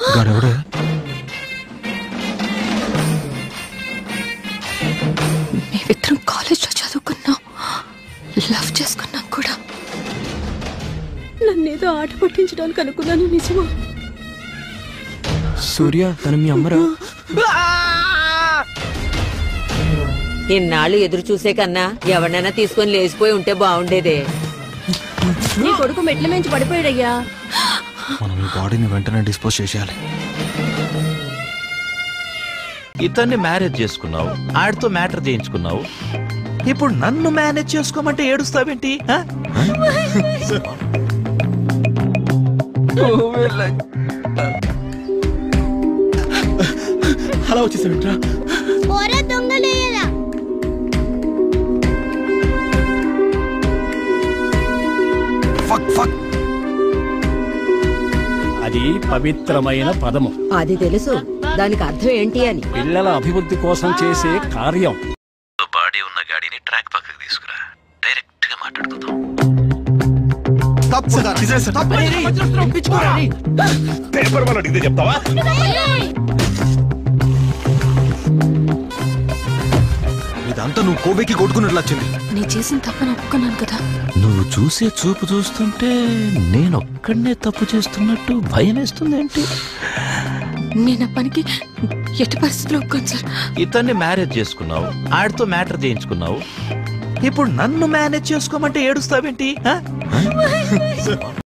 గాడెవడే మేమిద్దరం కాలేజ్లో చదువుకున్నాం లవ్ చేసుకున్నాం కూడా నన్నేదో ఆట పట్టించడానికి అనుకున్నాను నిజమా సూర్య తను మీ అమ్మరా ఇన్నాళ్ళు ఎదురు చూసే కన్నా ఎవరినైనా తీసుకొని లేచిపోయి ఉంటే బాగుండేదే నీ కొడుకు మెట్ల మించి పడిపోయాడయ్యా మనం ఈ బాడీని వెంటనే డిస్పోజ్ చేసేయాలి ఇతన్ని మ్యారేజ్ చేసుకున్నావు ఆడితో మ్యాటర్ చేయించుకున్నావు ఇప్పుడు నన్ను మేనేజ్ చేసుకోమంటే ఏడుస్తావేంటి ఆ? అలా వచ్చేసావింట్రా పోరా దొంగలేయరా ఫక్ ఫక్ అది పవిత్రమైన పదము అది తెలుసు దానికి అర్థం ఏంటి అని పిల్లల అభివృద్ధి కోసం చేసే కార్యం బాడీ ఉన్న గాడిని ట్రాక్ పక్కకి తీసుకురా డైరెక్ట్ గా మాట్లాడుకుందాం పేపర్ వాళ్ళు అడిగితే చెప్తావా ఇదంతా నువ్వు కోబేకి కొట్టుకున్నట్లు వచ్చింది నీ చేసిన తప్పని ఒప్పుకున్నాను కదా నువ్వు చూసే చూపు చూస్తుంటే నేను ఒక్కడనే తప్పు చేస్తున్నట్టు భయం వేస్తుంది ఏంటి నేను ఆ పనికి ఎట్టి పరిస్థితుల్లో ఒప్పుకోను సార్ ఇతన్ని మ్యారేజ్ చేసుకున్నావు ఆడితో మ్యాటర్ చేయించుకున్నావు ఇప్పుడు నన్ను మేనేజ్ చేసుకోమంటే ఏడుస్తావేంటి ఆ?